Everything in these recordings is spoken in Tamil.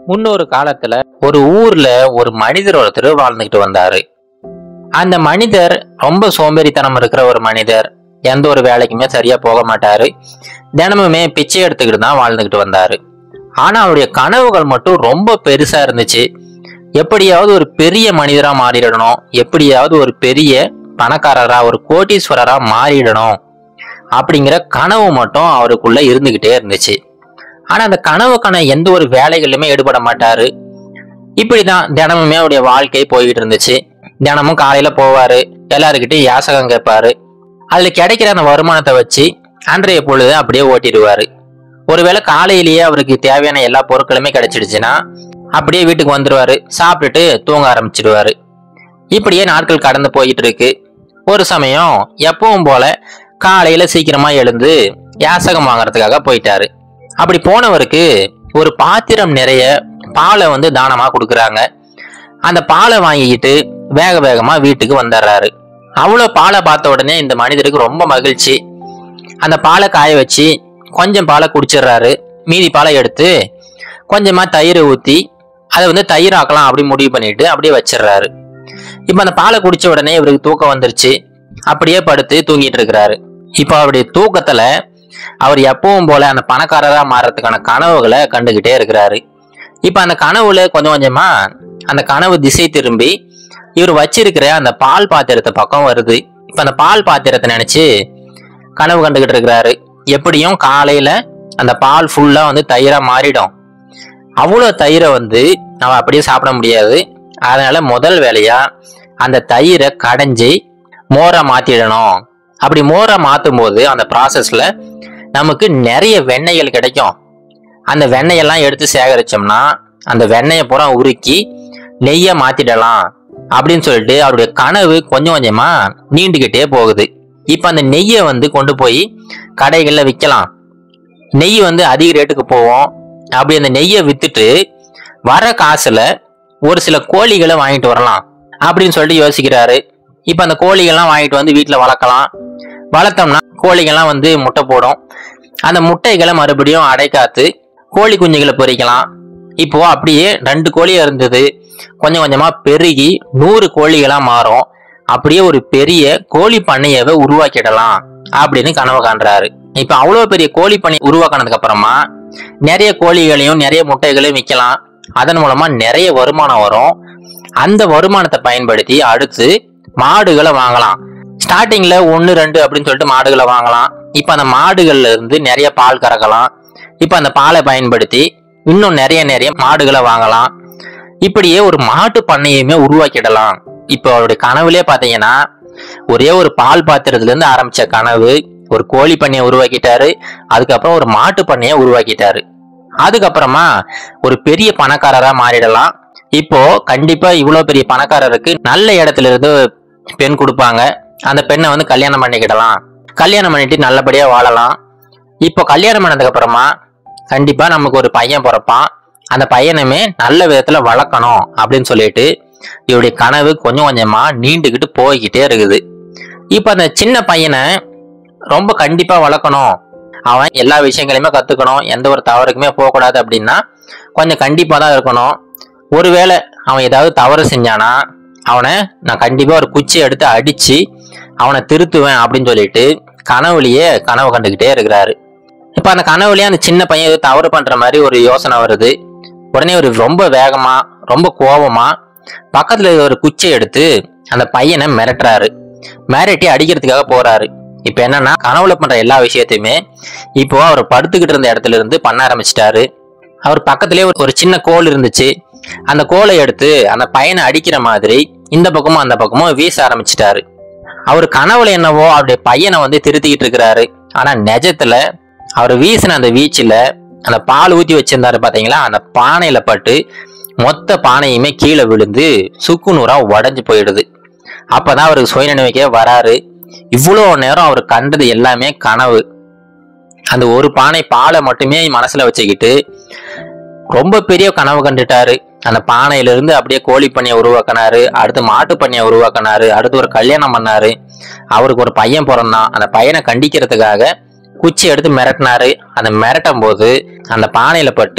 முன்னொரு காலத்துல ஒரு ஊர்ல ஒரு மனிதர் ஒருத்தர் வாழ்ந்துகிட்டு வந்தாரு அந்த மனிதர் ரொம்ப சோம்பேறித்தனம் இருக்கிற ஒரு மனிதர் எந்த ஒரு வேலைக்குமே சரியா போக மாட்டாரு தினமுமே பிச்சை எடுத்துக்கிட்டு தான் வாழ்ந்துகிட்டு வந்தாரு ஆனா அவருடைய கனவுகள் மட்டும் ரொம்ப பெருசா இருந்துச்சு எப்படியாவது ஒரு பெரிய மனிதரா மாறிடணும் எப்படியாவது ஒரு பெரிய பணக்காரரா ஒரு கோட்டீஸ்வரரா மாறிடணும் அப்படிங்கிற கனவு மட்டும் அவருக்குள்ள இருந்துகிட்டே இருந்துச்சு ஆனா அந்த கனவுக்கான எந்த ஒரு வேலைகளிலுமே ஈடுபட மாட்டாரு இப்படிதான் தினமுமே அவருடைய வாழ்க்கை போய்கிட்டு இருந்துச்சு தினமும் காலையில போவாரு எல்லாருக்கிட்டையும் யாசகம் கேட்பாரு அதுல கிடைக்கிற அந்த வருமானத்தை வச்சு அன்றைய பொழுது அப்படியே ஓட்டிடுவாரு ஒருவேளை காலையிலேயே அவருக்கு தேவையான எல்லா பொருட்களுமே கிடைச்சிடுச்சுன்னா அப்படியே வீட்டுக்கு வந்துருவாரு சாப்பிட்டுட்டு தூங்க ஆரம்பிச்சிடுவாரு இப்படியே நாட்கள் கடந்து போயிட்டு இருக்கு ஒரு சமயம் எப்பவும் போல காலையில சீக்கிரமா எழுந்து யாசகம் வாங்குறதுக்காக போயிட்டாரு அப்படி போனவருக்கு ஒரு பாத்திரம் நிறைய பாலை வந்து தானமா கொடுக்குறாங்க அந்த பாலை வாங்கிக்கிட்டு வேக வேகமா வீட்டுக்கு வந்துடுறாரு அவ்வளோ பாலை பார்த்த உடனே இந்த மனிதருக்கு ரொம்ப மகிழ்ச்சி அந்த பாலை காய வச்சு கொஞ்சம் பாலை குடிச்சிடுறாரு மீதி பாலை எடுத்து கொஞ்சமா தயிர் ஊற்றி அதை வந்து தயிர் ஆக்கலாம் அப்படி முடிவு பண்ணிட்டு அப்படியே வச்சிடுறாரு இப்போ அந்த பாலை குடிச்ச உடனே இவருக்கு தூக்கம் வந்துருச்சு அப்படியே படுத்து தூங்கிட்டு இருக்கிறாரு இப்போ அவருடைய தூக்கத்துல அவர் எப்பவும் போல அந்த பணக்காரரா மாறதுக்கான கனவுகளை கண்டுகிட்டே இருக்கிறாரு இப்ப அந்த கனவுல கொஞ்சம் கொஞ்சமா அந்த கனவு திசை திரும்பி இவர் வச்சிருக்கிற அந்த பால் பாத்திரத்தை பக்கம் வருது இப்ப அந்த பால் பாத்திரத்தை நினைச்சு கனவு கண்டுகிட்டு இருக்கிறாரு எப்படியும் காலையில அந்த பால் ஃபுல்லா வந்து தயிரா மாறிடும் அவ்வளோ தயிரை வந்து நம்ம அப்படியே சாப்பிட முடியாது அதனால முதல் வேலையா அந்த தயிரை கடைஞ்சி மோரை மாத்திடணும் அப்படி மோரை மாற்றும் போது அந்த ப்ராசஸ்ல நமக்கு நிறைய வெண்ணெய்கள் கிடைக்கும் அந்த வெண்ணெயெல்லாம் எடுத்து சேகரிச்சோம்னா அந்த வெண்ணெயை பூரா உருக்கி நெய்யை மாத்திடலாம் அப்படின்னு சொல்லிட்டு அவருடைய கனவு கொஞ்சம் கொஞ்சமா நீண்டுகிட்டே போகுது இப்ப அந்த நெய்யை வந்து கொண்டு போய் கடைகள்ல விற்கலாம் நெய் வந்து அதிக ரேட்டுக்கு போகும் அப்படி அந்த நெய்யை வித்துட்டு வர காசுல ஒரு சில கோழிகளை வாங்கிட்டு வரலாம் அப்படின்னு சொல்லிட்டு யோசிக்கிறாரு இப்ப அந்த கோழிகள்லாம் வாங்கிட்டு வந்து வீட்டுல வளர்க்கலாம் வளர்த்தோம்னா கோழிகள்லாம் வந்து முட்டை போடும் அந்த முட்டைகளை மறுபடியும் அடைக்காத்து கோழி குஞ்சுகளை பொரிக்கலாம் இப்போ அப்படியே ரெண்டு கோழி இருந்தது கொஞ்சம் கொஞ்சமா பெருகி நூறு கோழிகளா மாறும் அப்படியே ஒரு பெரிய கோழி பண்ணையவை உருவாக்கிடலாம் அப்படின்னு கனவு காண்றாரு இப்ப அவ்வளவு பெரிய கோழி பண்ணை உருவாக்கினதுக்கு அப்புறமா நிறைய கோழிகளையும் நிறைய முட்டைகளையும் விற்கலாம் அதன் மூலமா நிறைய வருமானம் வரும் அந்த வருமானத்தை பயன்படுத்தி அடுத்து மாடுகளை வாங்கலாம் ஸ்டார்டிங்ல ஒன்று ரெண்டு அப்படின்னு சொல்லிட்டு மாடுகளை வாங்கலாம் இப்போ அந்த மாடுகள்ல இருந்து நிறைய பால் கறக்கலாம் இப்போ அந்த பாலை பயன்படுத்தி இன்னும் நிறைய நிறைய மாடுகளை வாங்கலாம் இப்படியே ஒரு மாட்டு பண்ணையுமே உருவாக்கிடலாம் இப்போ அவருடைய கனவுலே பார்த்தீங்கன்னா ஒரே ஒரு பால் பாத்திரத்துல இருந்து ஆரம்பிச்ச கனவு ஒரு கோழி பண்ணையை உருவாக்கிட்டாரு அதுக்கப்புறம் ஒரு மாட்டு பண்ணையை உருவாக்கிட்டாரு அதுக்கப்புறமா ஒரு பெரிய பணக்காரரா மாறிடலாம் இப்போ கண்டிப்பா இவ்வளவு பெரிய பணக்காரருக்கு நல்ல இடத்துல இருந்து பெண் கொடுப்பாங்க அந்த பெண்ணை வந்து கல்யாணம் பண்ணிக்கிடலாம் கல்யாணம் பண்ணிட்டு நல்லபடியா வாழலாம் இப்போ கல்யாணம் பண்ணதுக்கு அப்புறமா கண்டிப்பா நமக்கு ஒரு பையன் பிறப்பான் அந்த பையனுமே நல்ல விதத்துல வளர்க்கணும் அப்படின்னு சொல்லிட்டு இவருடைய கனவு கொஞ்சம் கொஞ்சமா நீண்டுகிட்டு போய்கிட்டே இருக்குது இப்போ அந்த சின்ன பையனை ரொம்ப கண்டிப்பா வளர்க்கணும் அவன் எல்லா விஷயங்களையுமே கத்துக்கணும் எந்த ஒரு தவறுக்குமே போகக்கூடாது அப்படின்னா கொஞ்சம் கண்டிப்பா தான் இருக்கணும் ஒருவேளை அவன் ஏதாவது தவறு செஞ்சானா அவனை நான் கண்டிப்பா ஒரு குச்சி எடுத்து அடிச்சு அவனை திருத்துவேன் அப்படின்னு சொல்லிட்டு கனவுலயே கனவு கண்டுகிட்டே இருக்கிறாரு இப்ப அந்த கனவுலயே அந்த சின்ன பையன் ஏதோ தவறு பண்ற மாதிரி ஒரு யோசனை வருது உடனே ஒரு ரொம்ப வேகமா ரொம்ப கோபமா பக்கத்துல இருக்க ஒரு குச்சியை எடுத்து அந்த பையனை மிரட்டுறாரு மிரட்டி அடிக்கிறதுக்காக போறாரு இப்ப என்னன்னா கனவுல பண்ற எல்லா விஷயத்தையுமே இப்போ அவர் படுத்துக்கிட்டு இருந்த இடத்துல இருந்து பண்ண ஆரம்பிச்சிட்டாரு அவர் பக்கத்திலே ஒரு- ஒரு சின்ன கோல் இருந்துச்சு அந்த கோலை எடுத்து அந்த பையனை அடிக்கிற மாதிரி இந்த பக்கமும் அந்த பக்கமும் வீச ஆரம்பிச்சிட்டாரு அவர் கனவுல என்னவோ அவருடைய பையனை வந்து திருத்திக்கிட்டு இருக்கிறாரு ஆனா நிஜத்துல அவர் வீசின அந்த வீச்சுல அந்த பால் ஊத்தி வச்சிருந்தாரு பாத்தீங்களா அந்த பானையில பட்டு மொத்த பானையுமே கீழே விழுந்து சுக்கு நூறா உடஞ்சு போயிடுது அப்பதான் அவருக்கு சுயநினைவுக்கே வராரு இவ்வளோ நேரம் அவர் கண்டது எல்லாமே கனவு அந்த ஒரு பானை பாலை மட்டுமே மனசுல வச்சுக்கிட்டு ரொம்ப பெரிய கனவு கண்டுட்டாரு அந்த பானையில இருந்து அப்படியே கோழி பண்ணையை உருவாக்கினாரு அடுத்து மாட்டு பண்ணையை உருவாக்கினாரு அடுத்து ஒரு கல்யாணம் பண்ணாரு அவருக்கு ஒரு பையன் பிறந்தான் அந்த பையனை கண்டிக்கிறதுக்காக குச்சி எடுத்து மிரட்டினாரு அந்த மிரட்டும் போது அந்த பானையில பட்டு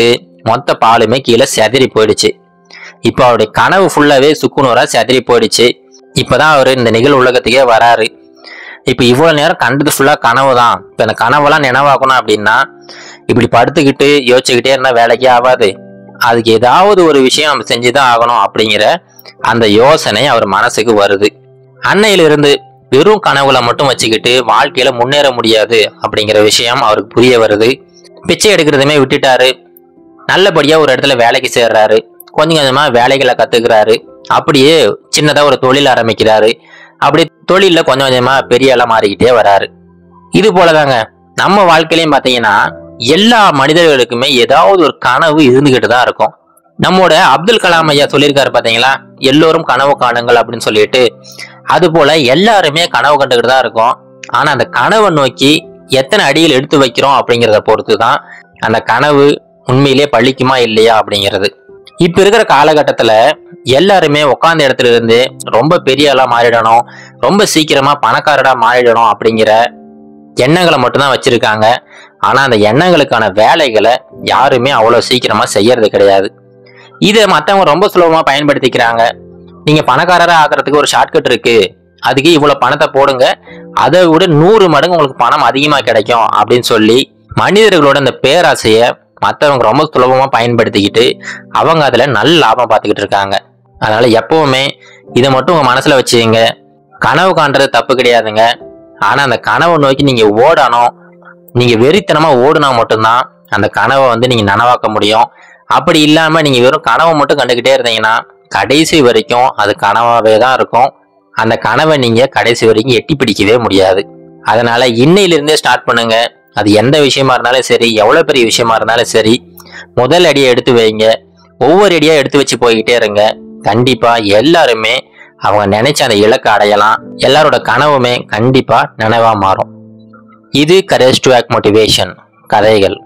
மொத்த பாலுமே கீழே செதறி போயிடுச்சு இப்போ அவருடைய கனவு ஃபுல்லாவே சுக்குநூறா செதறி போயிடுச்சு இப்பதான் அவர் இந்த நிகழ் உலகத்துக்கே வராரு இப்போ இவ்வளவு நேரம் கண்டது ஃபுல்லா கனவு தான் இப்போ இந்த கனவெல்லாம் நினைவாக்கணும் அப்படின்னா இப்படி படுத்துக்கிட்டு யோசிச்சுக்கிட்டே இருந்தா வேலைக்கே ஆகாது அதுக்கு ஏதாவது ஒரு விஷயம் நம்ம செஞ்சுதான் ஆகணும் அப்படிங்கிற அந்த யோசனை அவர் மனசுக்கு வருது அன்னையிலிருந்து வெறும் கனவுல மட்டும் வச்சுக்கிட்டு வாழ்க்கையில முன்னேற முடியாது அப்படிங்கிற விஷயம் அவருக்கு புரிய வருது பிச்சை எடுக்கிறதுமே விட்டுட்டாரு நல்லபடியா ஒரு இடத்துல வேலைக்கு சேர்றாரு கொஞ்சம் கொஞ்சமா வேலைகளை கத்துக்கிறாரு அப்படியே சின்னதா ஒரு தொழில் ஆரம்பிக்கிறாரு அப்படி தொழில்ல கொஞ்சம் கொஞ்சமா பெரிய ஆளா மாறிக்கிட்டே வராரு இது போலதாங்க நம்ம வாழ்க்கையிலையும் பாத்தீங்கன்னா எல்லா மனிதர்களுக்குமே ஏதாவது ஒரு கனவு இருந்துகிட்டு தான் இருக்கும் நம்மோட அப்துல் கலாம் ஐயா சொல்லியிருக்காரு பாத்தீங்களா எல்லோரும் கனவு காணுங்கள் அப்படின்னு சொல்லிட்டு அது போல எல்லாருமே கனவு கண்டுகிட்டு தான் இருக்கோம் ஆனா அந்த கனவை நோக்கி எத்தனை அடியில் எடுத்து வைக்கிறோம் அப்படிங்கிறத பொறுத்து தான் அந்த கனவு உண்மையிலே பழிக்குமா இல்லையா அப்படிங்கிறது இப்ப இருக்கிற காலகட்டத்துல எல்லாருமே உட்கார்ந்த இடத்துல இருந்து ரொம்ப பெரிய ஆளா மாறிடணும் ரொம்ப சீக்கிரமா பணக்காரடா மாறிடணும் அப்படிங்கிற எண்ணங்களை மட்டும்தான் வச்சிருக்காங்க ஆனா அந்த எண்ணங்களுக்கான வேலைகளை யாருமே அவ்வளவு சீக்கிரமா செய்யறது கிடையாது இதை மத்தவங்க ரொம்ப சுலபமா பயன்படுத்திக்கிறாங்க நீங்க பணக்காரரா ஆகிறதுக்கு ஒரு ஷார்ட்கட் இருக்கு அதுக்கு இவ்வளவு பணத்தை போடுங்க அதை விட நூறு மடங்கு உங்களுக்கு பணம் அதிகமா கிடைக்கும் அப்படின்னு சொல்லி மனிதர்களோட இந்த பேராசைய மற்றவங்க ரொம்ப சுலபமா பயன்படுத்திக்கிட்டு அவங்க அதுல நல்ல லாபம் பார்த்துக்கிட்டு இருக்காங்க அதனால எப்பவுமே இதை மட்டும் உங்க மனசுல வச்சுங்க கனவு காண்றது தப்பு கிடையாதுங்க ஆனா அந்த கனவை நோக்கி நீங்க ஓடணும் நீங்க வெறித்தனமா ஓடுனா மட்டும்தான் அந்த கனவை வந்து நீங்க நனவாக்க முடியும் அப்படி இல்லாம நீங்க வெறும் கனவை மட்டும் கண்டுகிட்டே இருந்தீங்கன்னா கடைசி வரைக்கும் அது கனவாவே தான் இருக்கும் அந்த கனவை நீங்க கடைசி வரைக்கும் எட்டி பிடிக்கவே முடியாது அதனால இன்னையிலிருந்தே ஸ்டார்ட் பண்ணுங்க அது எந்த விஷயமா இருந்தாலும் சரி எவ்வளவு பெரிய விஷயமா இருந்தாலும் சரி முதல் அடியை எடுத்து வைங்க ஒவ்வொரு அடியா எடுத்து வச்சு போய்கிட்டே இருங்க கண்டிப்பா எல்லாருமே அவங்க நினைச்ச அந்த இலக்கை அடையலாம் எல்லாரோட கனவுமே கண்டிப்பா நினைவா மாறும் இது கரேஜ் டு ஆக் மோட்டிவேஷன் கதைகள்